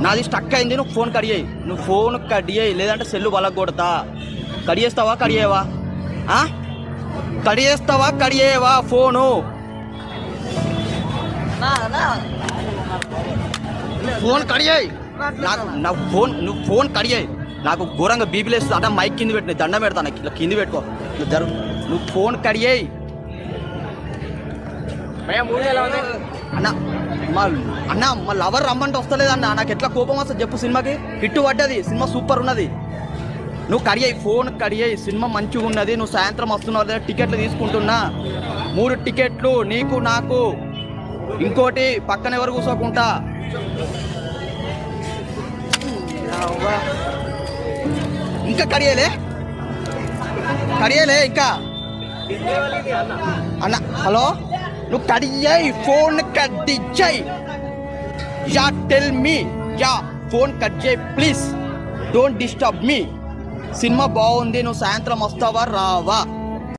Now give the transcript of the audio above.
నాది స్టక్ అయింది నువ్వు ఫోన్ కడియాయి నువ్వు ఫోన్ కడియాయి లేదంటే సెల్లు వలగ కొడతా కడియేస్తావా కడియేవా ఆ? కడియేస్తావా కడియేవా ఫోను ఫోన్ కడియాయి నాకు నా ఫోన్ నువ్వు ఫోన్ కడియాయి నాకు ఘోరంగా బీపీలు వేస్తుంది అన్న మైక్ కింద పెట్టిన దండం పెడతాను నాకు ఇలా కింద పెట్టుకో నువ్వు జరు నువ్వు ఫోన్ కడియాయి అన్న మా అన్న మా లవర్ రమ్మంటే వస్తలేదు అన్న నాకు ఎట్లా కోపం వస్తుంది చెప్పు సినిమాకి హిట్ పడ్డది సినిమా సూపర్ ఉన్నది నువ్వు కడియాయి ఫోన్ కడియాయి సినిమా మంచిగా ఉన్నది నువ్వు సాయంత్రం వస్తున్నావు లేదా టికెట్లు తీసుకుంటున్నా మూడు టికెట్లు నీకు నాకు ఇంకోటి పక్కన ఎవరు కూర్చోకుంటా ఇంకా కడియలే కడియలే ఇంకా అన్న హలో నువ్వు కడియాయి ఫోన్ కడిచాయి yeah tell me yeah phone cut చేయి please don't disturb me cinema బాగుంది నువ్వు సాయంత్రం వస్తావా రావా